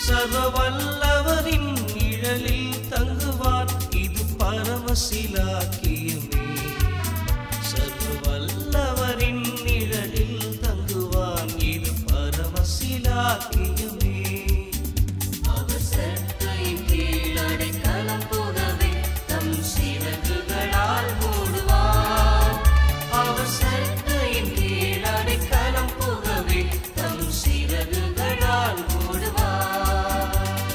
சர்வ வல்லவரின் நிழலில் தங்குவான் இது பரமசிலாக்கியமே சர்வ வல்லவரின் நிழலில் தங்குவான் இது பரமசிலாக்கியமே அவர் சட்டையின் கீழ் அடைக்கலம் புகவே தம் சிறகுகளால் மூடுவார் அவர் சட்டையின் கீழ் அடைக்கலம் புகவே தம் சிறகுகளால் மூடுவார்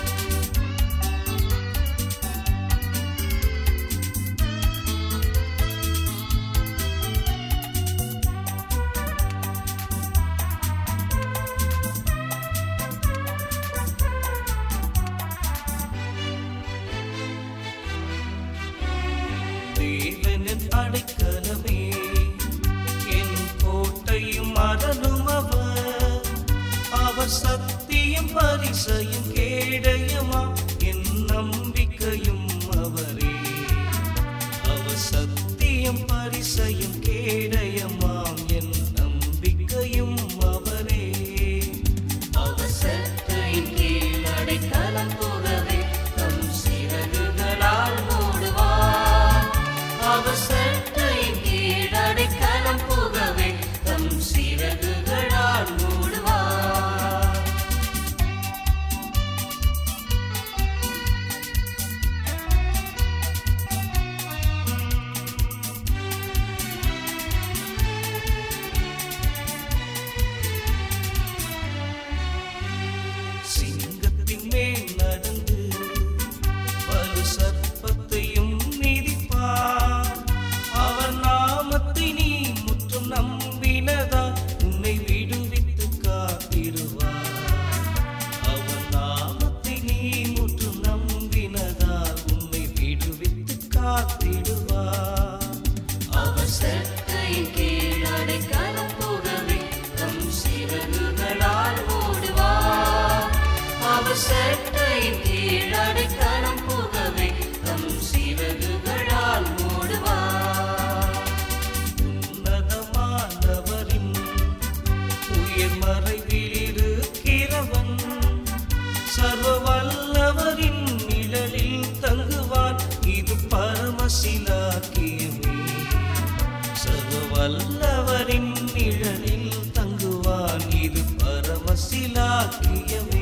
தேவனின் அடைக்கலமே என் கோட்டையும் அரணும் அவர் அவர் சத்தியம் பரிசையும் கேடயமா என் நம்பிக்கையும் அவரே அவர் சத்தியம் பரிசையும் கேடயமாம் என் நம்பிக்கையும் அவரே அவர் சட்டையின் கீழ் அடைக்கலம் புகவே தம் சிறகுகளால் மூடுவார் அவர் சட்டையின் கீழ் அடைக்கலம் புகவே தம் சிறகுகளால் மூடுவார் சிங்கத்தின் மேல் நடந்து வலு சர்ப்பத்தையும் மிதிப்பார் அவர் நாமத்தை நீ முற்றும் நம்பினதா உன்னை விடுவித்து காத்திடுவார் அவர் நாமத்தை நீ முற்றும் நம்பினதா உன்னை விடுவித்து காத்திடுவார் அவர் சட்டையின் கீழ் அடைக்கலம் புகவே தம் சிறகுகளால் மூடுவார் அவர் சட்டையின் கீழ் அடைக்கலம் புகவே தம் சிறகுகளால் மூடுவார் உன்னதமானவரின் உயர் மறைவில் இருக்கிறவன் சர்வ வல்லவரின் நிழலில் தங்குவான் இது பரமசிலாக்கியமே சர்வ வல்லவரின் நிழலில் தங்குவான் இது பரமசிலாக்கியமே